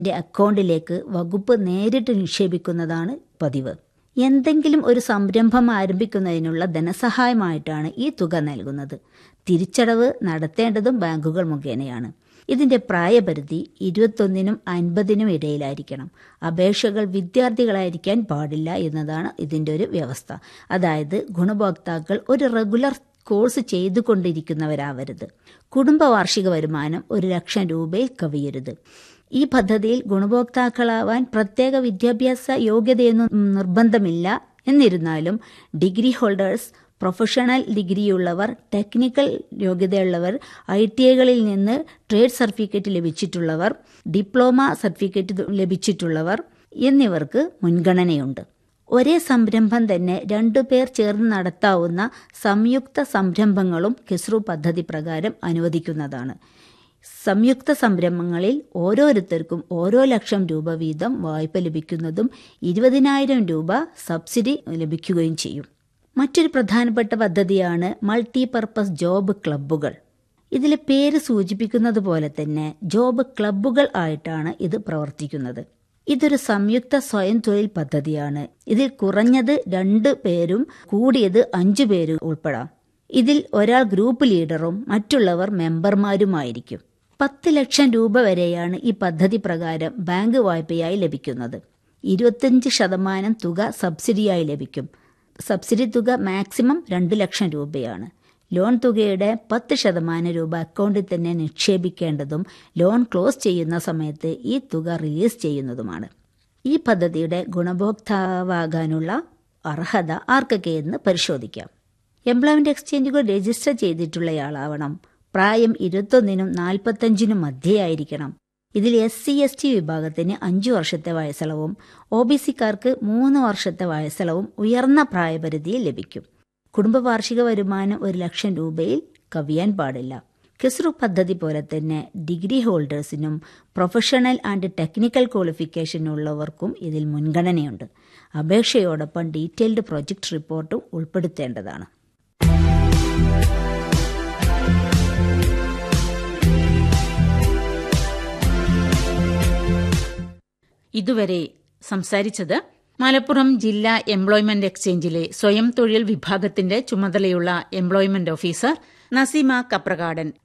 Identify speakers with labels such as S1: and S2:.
S1: അക്കൗണ്ടിലേക്ക് വകുപ്പ് നേരിട്ട് നിക്ഷേപിക്കുന്നതാണ് പതിവ് എന്തെങ്കിലും ഒരു സംരംഭം ആരംഭിക്കുന്നതിനുള്ള ധനസഹായമായിട്ടാണ് ഈ തുക നൽകുന്നത് തിരിച്ചടവ് നടത്തേണ്ടതും ബാങ്കുകൾ മുഖേനയാണ് ഇതിന്റെ പ്രായപരിധി ഇരുപത്തൊന്നിനും അൻപതിനും ഇടയിലായിരിക്കണം അപേക്ഷകൾ വിദ്യാർത്ഥികളായിരിക്കാൻ പാടില്ല എന്നതാണ് ഇതിന്റെ ഒരു വ്യവസ്ഥ അതായത് ഗുണഭോക്താക്കൾ ഒരു റെഗുലർ കോഴ്സ് ചെയ്തുകൊണ്ടിരിക്കുന്നവരാവരുത് കുടുംബ വാർഷിക വരുമാനം ഒരു ലക്ഷം രൂപയിൽ കവിയരുത് ഈ പദ്ധതിയിൽ ഗുണഭോക്താക്കളാവാൻ പ്രത്യേക വിദ്യാഭ്യാസ യോഗ്യതയൊന്നും നിർബന്ധമില്ല എന്നിരുന്നാലും ഡിഗ്രി ഹോൾഡേഴ്സ് പ്രൊഫഷണൽ ഡിഗ്രിയുള്ളവർ ടെക്നിക്കൽ യോഗ്യതയുള്ളവർ ഐ ടി ഐകളിൽ നിന്ന് ട്രേഡ് സർട്ടിഫിക്കറ്റ് ലഭിച്ചിട്ടുള്ളവർ ഡിപ്ലോമ സർട്ടിഫിക്കറ്റ് ലഭിച്ചിട്ടുള്ളവർ എന്നിവർക്ക് മുൻഗണനയുണ്ട് ഒരേ സംരംഭം തന്നെ രണ്ടുപേർ ചേർന്ന് നടത്താവുന്ന സംയുക്ത സംരംഭങ്ങളും കെസ്റു പദ്ധതി പ്രകാരം അനുവദിക്കുന്നതാണ് സംയുക്ത സംരംഭങ്ങളിൽ ഓരോരുത്തർക്കും ഓരോ ലക്ഷം രൂപ വീതം വായ്പ ലഭിക്കുന്നതും ഇരുപതിനായിരം രൂപ സബ്സിഡി ലഭിക്കുകയും ചെയ്യും മറ്റൊരു പ്രധാനപ്പെട്ട പദ്ധതിയാണ് മൾട്ടി പർപ്പസ് ജോബ് ക്ലബ്ബുകൾ ഇതിലെ പേര് സൂചിപ്പിക്കുന്നത് പോലെ തന്നെ ജോബ് ക്ലബ്ബുകൾ ആയിട്ടാണ് ഇത് പ്രവർത്തിക്കുന്നത് ഇതൊരു സംയുക്ത സ്വയം തൊഴിൽ പദ്ധതിയാണ് ഇതിൽ കുറഞ്ഞത് രണ്ട് പേരും കൂടിയത് അഞ്ചു പേരും ഉൾപ്പെടാം ഇതിൽ ഒരാൾ ഗ്രൂപ്പ് ലീഡറും മറ്റുള്ളവർ മെമ്പർമാരുമായിരിക്കും പത്ത് ലക്ഷം രൂപ വരെയാണ് ഈ പദ്ധതി പ്രകാരം ബാങ്ക് വായ്പയായി ലഭിക്കുന്നത് ഇരുപത്തിയഞ്ച് ശതമാനം തുക സബ്സിഡിയായി ലഭിക്കും സബ്സിഡി തുക മാക്സിമം രണ്ട് ലക്ഷം രൂപയാണ് ലോൺ തുകയുടെ പത്ത് ശതമാനം രൂപ അക്കൗണ്ടിൽ തന്നെ നിക്ഷേപിക്കേണ്ടതും ലോൺ ക്ലോസ് ചെയ്യുന്ന സമയത്ത് ഈ തുക റിലീസ് ചെയ്യുന്നതുമാണ് ഈ പദ്ധതിയുടെ ഗുണഭോക്താവാകാനുള്ള അർഹത ആർക്കൊക്കെ എന്ന് പരിശോധിക്കാം എംപ്ലോയ്മെന്റ് എക്സ്ചേഞ്ചുകൾ രജിസ്റ്റർ ചെയ്തിട്ടുള്ളയാളാവണം പ്രായം ഇരുപത്തൊന്നിനും നാൽപ്പത്തഞ്ചിനും മധ്യയായിരിക്കണം ഇതിൽ എസ് സി എസ് ടി വിഭാഗത്തിന് അഞ്ചു വർഷത്തെ വയസ്സളവും ഒ ബി സിക്കാർക്ക് മൂന്ന് വർഷത്തെ വയസ്സളവും ഉയർന്ന പ്രായപരിധിയിൽ ലഭിക്കും കുടുംബ വാർഷിക വരുമാനം ഒരു ലക്ഷം രൂപയിൽ കവിയാൻ പാടില്ല കിസ്റു പദ്ധതി പോലെ തന്നെ ഡിഗ്രി ഹോൾഡേഴ്സിനും പ്രൊഫഷണൽ ആൻഡ് ടെക്നിക്കൽ ക്വാളിഫിക്കേഷൻ ഉള്ളവർക്കും ഇതിൽ മുൻഗണനയുണ്ട് അപേക്ഷയോടൊപ്പം ഡീറ്റെയിൽഡ് പ്രൊജക്ട് റിപ്പോർട്ടും ഉൾപ്പെടുത്തേണ്ടതാണ്
S2: ഇതുവരെ സംസാരിച്ചത് മലപ്പുറം ജില്ലാ എംപ്ലോയ്മെന്റ് എക്സ്ചേഞ്ചിലെ സ്വയം തൊഴിൽ വിഭാഗത്തിന്റെ ചുമതലയുള്ള എംപ്ലോയ്മെന്റ് ഓഫീസർ നസീമ കപ്രകാടൻ